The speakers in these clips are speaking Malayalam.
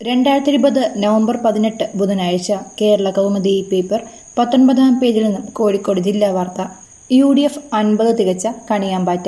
രണ്ടായിരത്തി ഇരുപത് നവംബർ പതിനെട്ട് ബുധനാഴ്ച കേരള കൗമുദി പേപ്പർ പത്തൊൻപതാം പേജിൽ നിന്നും കോഴിക്കോട് ജില്ലാ വാർത്ത യു ഡി എഫ് അൻപത് തികച്ച കണിയാമ്പാറ്റ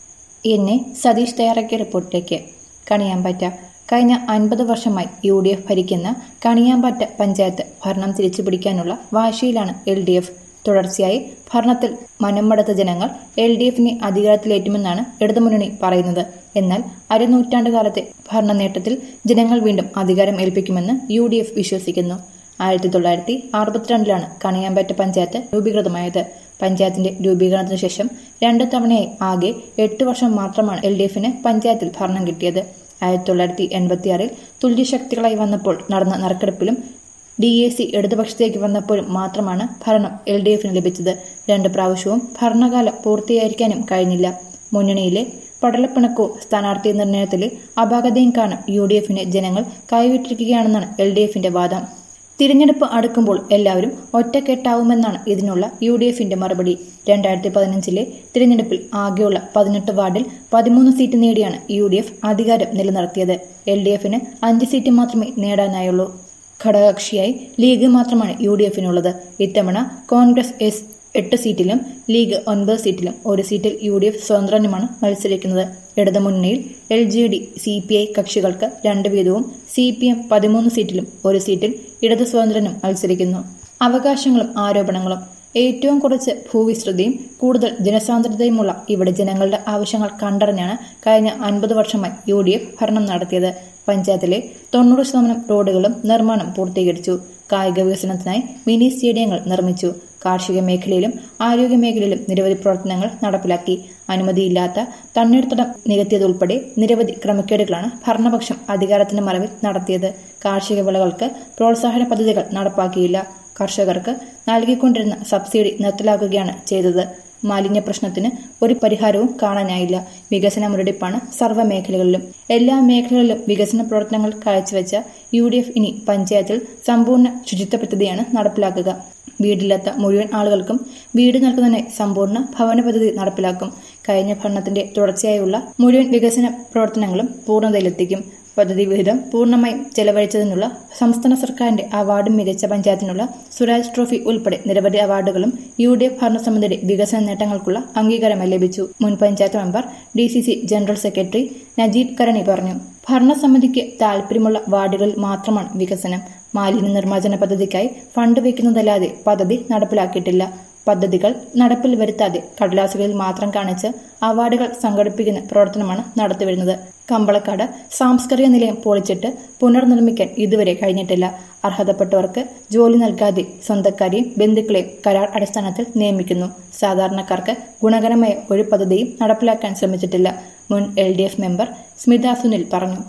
എന്നെ സതീഷ് തയ്യാറാക്കിയ റിപ്പോർട്ടിലേക്ക് കണിയാമ്പാറ്റ കഴിഞ്ഞ അൻപത് വർഷമായി യു ഡി എഫ് ഭരിക്കുന്ന കണിയാമ്പാറ്റ പഞ്ചായത്ത് ഭരണം തിരിച്ചുപിടിക്കാനുള്ള വാശിയിലാണ് എൽ ഡി എഫ് തുടർച്ചയായി ഭരണത്തിൽ മനംമടുത്ത ജനങ്ങൾ എൽ ഡി എഫിനെ അധികാരത്തിലേറ്റുമെന്നാണ് ഇടതുമുന്നണി പറയുന്നത് എന്നാൽ അരനൂറ്റാണ്ട് കാലത്തെ ഭരണ നേട്ടത്തിൽ ജനങ്ങൾ വീണ്ടും അധികാരം ഏൽപ്പിക്കുമെന്ന് യു ഡി എഫ് വിശ്വസിക്കുന്നു ആയിരത്തി തൊള്ളായിരത്തി അറുപത്തിരണ്ടിലാണ് കണിയാമ്പറ്റ പഞ്ചായത്ത് രൂപീകൃതമായത് പഞ്ചായത്തിന്റെ രൂപീകരണത്തിനു ശേഷം രണ്ട് തവണയായി ആകെ എട്ട് വർഷം മാത്രമാണ് എൽ ഡി എഫിന് പഞ്ചായത്തിൽ ഭരണം കിട്ടിയത് ആയിരത്തി തൊള്ളായിരത്തി എൺപത്തിയാറിൽ തുല്യശക്തികളായി വന്നപ്പോൾ നടന്ന നറുക്കെടുപ്പിലും ഡി എ സി ഇടതുപക്ഷത്തേക്ക് വന്നപ്പോഴും മാത്രമാണ് ഭരണം എൽ ഡി എഫിന് ലഭിച്ചത് രണ്ട് പ്രാവശ്യവും ഭരണകാലം പൂർത്തിയായിരിക്കാനും കഴിഞ്ഞില്ല മുന്നണിയിലെ പടലപ്പിണക്കവും സ്ഥാനാർത്ഥി നിർണയത്തിലെ അപാകതയും കാരണം യു ഡി എഫിനെ ജനങ്ങൾ കൈവിട്ടിരിക്കുകയാണെന്നാണ് എൽ ഡി എഫിന്റെ വാദം തിരഞ്ഞെടുപ്പ് അടുക്കുമ്പോൾ എല്ലാവരും ഒറ്റക്കെട്ടാവുമെന്നാണ് ഇതിനുള്ള യു ഡി എഫിന്റെ മറുപടി രണ്ടായിരത്തി പതിനഞ്ചിലെ തിരഞ്ഞെടുപ്പിൽ ആകെയുള്ള പതിനെട്ട് വാർഡിൽ പതിമൂന്ന് സീറ്റ് നേടിയാണ് യു ഡി എഫ് അധികാരം നിലനിർത്തിയത് എൽ ഡി എഫിന് അഞ്ച് സീറ്റ് മാത്രമേ നേടാനായുള്ളൂ ഘടകകക്ഷിയായി ലീഗ് മാത്രമാണ് യു ഡി എഫിനുള്ളത് ഇത്തവണ കോൺഗ്രസ് എസ് എട്ട് സീറ്റിലും ലീഗ് ഒൻപത് സീറ്റിലും ഒരു സീറ്റിൽ യു ഡി എഫ് സ്വതന്ത്രനുമാണ് മത്സരിക്കുന്നത് ഇടതുമുന്നണിയിൽ L J D C P I കക്ഷികൾക്ക് രണ്ട് വീതവും സി പി എം പതിമൂന്ന് സീറ്റിലും ഒരു സീറ്റിൽ ഇടതു സ്വതന്ത്രനും മത്സരിക്കുന്നു അവകാശങ്ങളും ആരോപണങ്ങളും ഏറ്റവും കുറച്ച് ഭൂവിസ്തൃതിയും കൂടുതൽ ജനസാന്ദ്രതയുമുള്ള ഇവിടെ ജനങ്ങളുടെ ആവശ്യങ്ങൾ കണ്ടറിഞ്ഞാണ് കഴിഞ്ഞ അൻപത് വർഷമായി യു ഡി എഫ് ഭരണം നടത്തിയത് പഞ്ചായത്തിലെ തൊണ്ണൂറ് ശതമാനം റോഡുകളും നിർമ്മാണം പൂർത്തീകരിച്ചു കായിക വികസനത്തിനായി മിനി സ്റ്റേഡിയങ്ങൾ നിർമ്മിച്ചു കാർഷിക മേഖലയിലും ആരോഗ്യ മേഖലയിലും നിരവധി പ്രവർത്തനങ്ങൾ നടപ്പിലാക്കി അനുമതിയില്ലാത്ത തണ്ണീർത്തടം നികത്തിയതുൾപ്പെടെ നിരവധി ക്രമക്കേടുകളാണ് ഭരണപക്ഷം അധികാരത്തിന്റെ മറവിൽ നടത്തിയത് കാർഷിക വിളകൾക്ക് പ്രോത്സാഹന പദ്ധതികൾ നടപ്പാക്കിയില്ല കർഷകർക്ക് നൽകിക്കൊണ്ടിരുന്ന സബ്സിഡി നിർത്തലാക്കുകയാണ് ചെയ്തത് മാലിന്യ പ്രശ്നത്തിന് ഒരു പരിഹാരവും കാണാനായില്ല വികസന മുരടിപ്പാണ് സർവ്വ മേഖലകളിലും എല്ലാ മേഖലകളിലും വികസന പ്രവർത്തനങ്ങൾ കാഴ്ചവെച്ച യു ഡി എഫ് ഇനി പഞ്ചായത്തിൽ സമ്പൂർണ്ണ ശുചിത്വ പദ്ധതിയാണ് നടപ്പിലാക്കുക വീടില്ലാത്ത മുഴുവൻ ആളുകൾക്കും വീട് നൽകുന്നതിനായി സമ്പൂർണ്ണ ഭവന പദ്ധതി നടപ്പിലാക്കും കഴിഞ്ഞ ഭരണത്തിന്റെ തുടർച്ചയായുള്ള മുഴുവൻ വികസന പ്രവർത്തനങ്ങളും പൂർണ്ണതയിലെത്തിക്കും പദ്ധതി വിഹിതം പൂർണ്ണമായും ചെലവഴിച്ചതിനുള്ള സംസ്ഥാന സർക്കാരിന്റെ അവാർഡും മികച്ച പഞ്ചായത്തിനുള്ള സ്വരാജ് ട്രോഫി ഉൾപ്പെടെ നിരവധി അവാർഡുകളും യു ഡി എഫ് ഭരണസമിതിയുടെ വികസന നേട്ടങ്ങൾക്കുള്ള അംഗീകാരമായി ലഭിച്ചു മുൻ panchayat member D C C general secretary Najeeb Karani പറഞ്ഞു ഭരണസമിതിക്ക് താൽപര്യമുള്ള വാർഡുകളിൽ മാത്രമാണ് വികസനം മാലിന്യ നിർമ്മാർജ്ജന പദ്ധതിക്കായി ഫണ്ട് വയ്ക്കുന്നതല്ലാതെ പദ്ധതി നടപ്പിലാക്കിയിട്ടില്ല പദ്ധതികൾ നടപ്പിൽ വരുത്താതെ കടലാസുകളിൽ മാത്രം കാണിച്ച് അവാർഡുകൾ സംഘടിപ്പിക്കുന്ന പ്രവർത്തനമാണ് നടത്തിവരുന്നത് കമ്പളക്കാട് സാംസ്കാരിക നിലയം പൊളിച്ചിട്ട് പുനർനിർമ്മിക്കാൻ ഇതുവരെ കഴിഞ്ഞിട്ടില്ല അർഹതപ്പെട്ടവർക്ക് ജോലി നൽകാതെ സ്വന്തക്കാരെയും ബന്ധുക്കളെയും കരാർ അടിസ്ഥാനത്തിൽ നിയമിക്കുന്നു സാധാരണക്കാർക്ക് ഗുണകരമായ ഒരു പദ്ധതിയും നടപ്പിലാക്കാൻ ശ്രമിച്ചിട്ടില്ല മുൻ എൽ മെമ്പർ സ്മിത സുനിൽ പറഞ്ഞു